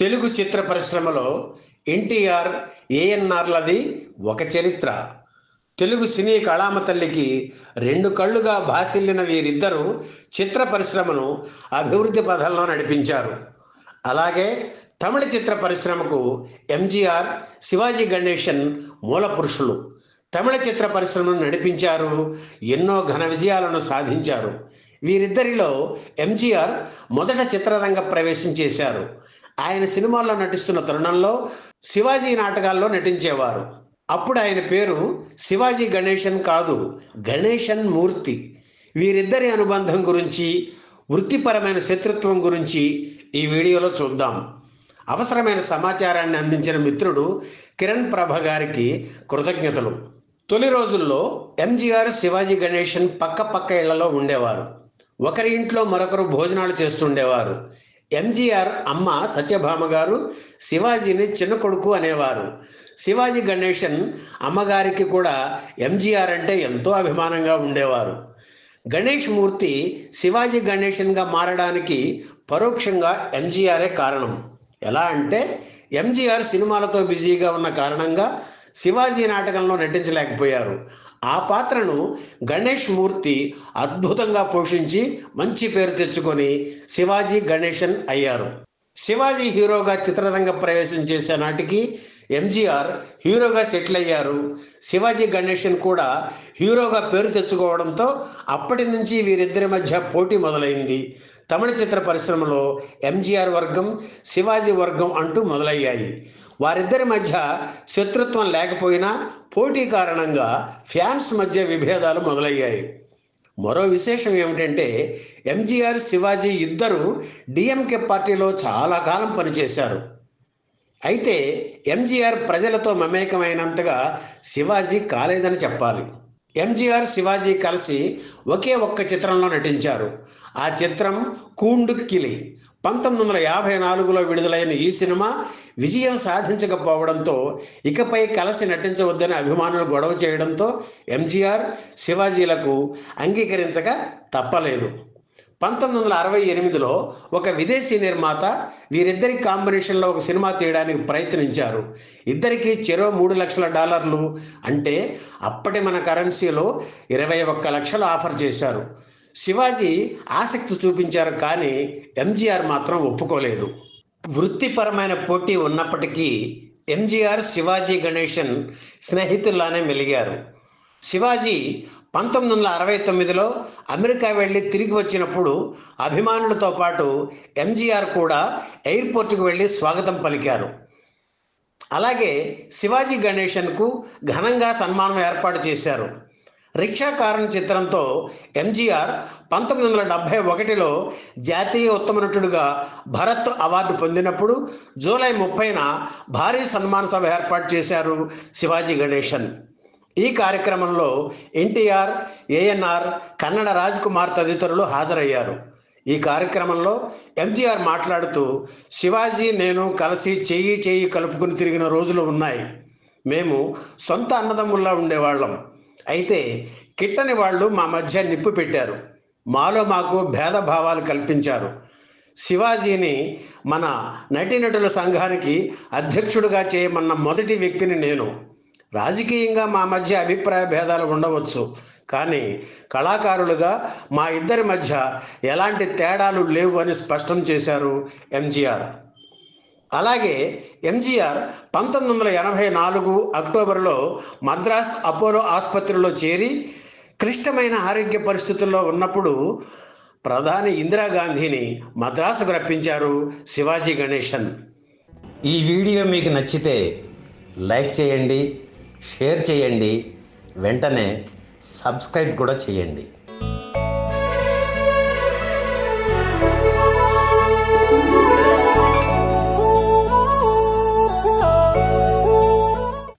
తెలుగు చిత్ర పరిశ్రమలో ఎన్టీఆర్ ఏఎన్ఆర్లది ఒక చరిత్ర తెలుగు సినీ కళామ తల్లికి రెండు కళ్ళుగా భాసిల్లిన వీరిద్దరూ చిత్ర పరిశ్రమను అభివృద్ధి పథంలో నడిపించారు అలాగే తమిళ చిత్ర పరిశ్రమకు ఎంజీఆర్ శివాజీ గణేశన్ మూల పురుషులు తమిళ చిత్ర పరిశ్రమను నడిపించారు ఎన్నో ఘన విజయాలను సాధించారు వీరిద్దరిలో ఎంజీఆర్ మొదట చిత్రరంగ ప్రవేశం చేశారు ఆయన సినిమాల్లో నటిస్తున్న తరుణంలో శివాజీ నాటకాల్లో నటించేవారు అప్పుడు ఆయన పేరు శివాజీ గణేశన్ కాదు గణేశన్ మూర్తి వీరిద్దరి అనుబంధం గురించి వృత్తిపరమైన శత్రుత్వం గురించి ఈ వీడియోలో చూద్దాం అవసరమైన సమాచారాన్ని అందించిన మిత్రుడు కిరణ్ ప్రభ గారికి కృతజ్ఞతలు తొలి రోజుల్లో ఎంజీఆర్ శివాజీ గణేశన్ పక్క పక్క ఇళ్లలో ఉండేవారు ఒకరి ఇంట్లో మరొకరు భోజనాలు చేస్తుండేవారు ఎంజీఆర్ అమ్మ సత్యభామ గారు శివాజీని చిన్న కొడుకు అనేవారు శివాజీ గణేశన్ అమ్మగారికి కూడా ఎంజీఆర్ అంటే ఎంతో అభిమానంగా ఉండేవారు గణేష్ మూర్తి శివాజీ గణేశన్గా మారడానికి పరోక్షంగా ఎంజీఆరే కారణం ఎలా అంటే ఎంజీఆర్ సినిమాలతో బిజీగా ఉన్న కారణంగా శివాజీ నాటకంలో నటించలేకపోయారు ఆ పాత్రను గణేష్ మూర్తి అద్భుతంగా పోషించి మంచి పేరు తెచ్చుకొని శివాజీ గణేశన్ అయ్యారు శివాజీ హీరోగా చిత్రరంగ ప్రవేశం చేసే నాటికి ఎంజీఆర్ హీరోగా సెటిల్ అయ్యారు శివాజీ గణేశన్ కూడా హీరోగా పేరు తెచ్చుకోవడంతో అప్పటి నుంచి వీరిద్దరి మధ్య పోటీ మొదలైంది తమిళ చిత్ర పరిశ్రమలో ఎంజీఆర్ వర్గం శివాజీ వర్గం అంటూ మొదలయ్యాయి వారిద్దరి మధ్య శత్రుత్వం లేకపోయినా పోటీ కారణంగా ఫ్యాన్స్ మధ్య విభేదాలు మొదలయ్యాయి మరో విశేషం ఏమిటంటే ఎంజీఆర్ శివాజీ ఇద్దరు డిఎంకే పార్టీలో చాలా కాలం పనిచేశారు అయితే ఎంజీఆర్ ప్రజలతో మమేకమైనంతగా శివాజీ కాలేదని చెప్పాలి ఎంజీఆర్ శివాజీ కలిసి ఒకే ఒక్క చిత్రంలో నటించారు ఆ చిత్రం కూండుక్కిలి పంతొమ్మిది వందల యాభై నాలుగులో విడుదలైన ఈ సినిమా విజయం సాధించకపోవడంతో ఇకపై కలిసి నటించవద్దని అభిమానులు గొడవ చేయడంతో ఎంజీఆర్ శివాజీలకు అంగీకరించక తప్పలేదు పంతొమ్మిది వందల అరవై ఎనిమిదిలో ఒక విదేశీ నిర్మాత వీరిద్దరి కాంబినేషన్లో ఒక సినిమా తీయడానికి ప్రయత్నించారు ఇద్దరికి చెరో మూడు లక్షల డాలర్లు అంటే అప్పటి మన కరెన్సీలో ఇరవై ఒక్క లక్షలు ఆఫర్ చేశారు శివాజీ ఆసక్తి చూపించారు కానీ ఎంజీఆర్ మాత్రం ఒప్పుకోలేదు వృత్తిపరమైన పోటీ ఉన్నప్పటికీ ఎంజీఆర్ శివాజీ గణేశన్ స్నేహితుల్లానే మెలిగారు శివాజీ పంతొమ్మిది వందల అరవై తొమ్మిదిలో అమెరికా వెళ్ళి తిరిగి వచ్చినప్పుడు అభిమానులతో పాటు ఎంజీఆర్ కూడా ఎయిర్పోర్ట్కి వెళ్ళి స్వాగతం పలికారు అలాగే శివాజీ గణేశన్కు ఘనంగా సన్మానం ఏర్పాటు చేశారు రిక్షాకారన్ చిత్రంతో ఎంజీఆర్ పంతొమ్మిది వందల డెబ్భై ఒకటిలో జాతీయ ఉత్తమ నటుడుగా భరత్ అవార్డు పొందినప్పుడు జూలై ముప్పైన భారీ సన్మాన సభ ఏర్పాటు చేశారు శివాజీ గణేశన్ ఈ కార్యక్రమంలో ఎన్టీఆర్ ఏఎన్ఆర్ కన్నడ రాజ్ కుమార్ తదితరులు హాజరయ్యారు ఈ కార్యక్రమంలో ఎంజీఆర్ మాట్లాడుతూ శివాజీ నేను కలిసి చెయ్యి చెయ్యి కలుపుకుని తిరిగిన రోజులు ఉన్నాయి మేము సొంత అన్నదమ్ముల్లా ఉండేవాళ్ళం అయితే కిట్టని వాళ్ళు మా మధ్య నిప్పు పెట్టారు మాలో మాకు భేదభావాలు కల్పించారు శివాజీని మన నటీనటుల సంఘానికి అధ్యక్షుడిగా చేయమన్న మొదటి వ్యక్తిని నేను రాజకీయంగా మా మధ్య అభిప్రాయ భేదాలు ఉండవచ్చు కానీ కళాకారులుగా మా ఇద్దరి మధ్య ఎలాంటి తేడాలు లేవు అని స్పష్టం చేశారు ఎంజీఆర్ అలాగే ఎంజీఆర్ పంతొమ్మిది వందల ఎనభై నాలుగు అక్టోబర్లో మద్రాస్ అపోలో ఆసుపత్రిలో చేరి క్లిష్టమైన ఆరోగ్య పరిస్థితుల్లో ఉన్నప్పుడు ప్రధాని ఇందిరాగాంధీని మద్రాసుకు రప్పించారు శివాజీ గణేశన్ ఈ వీడియో మీకు నచ్చితే లైక్ చేయండి షేర్ చేయండి వెంటనే సబ్స్క్రైబ్ కూడా చేయండి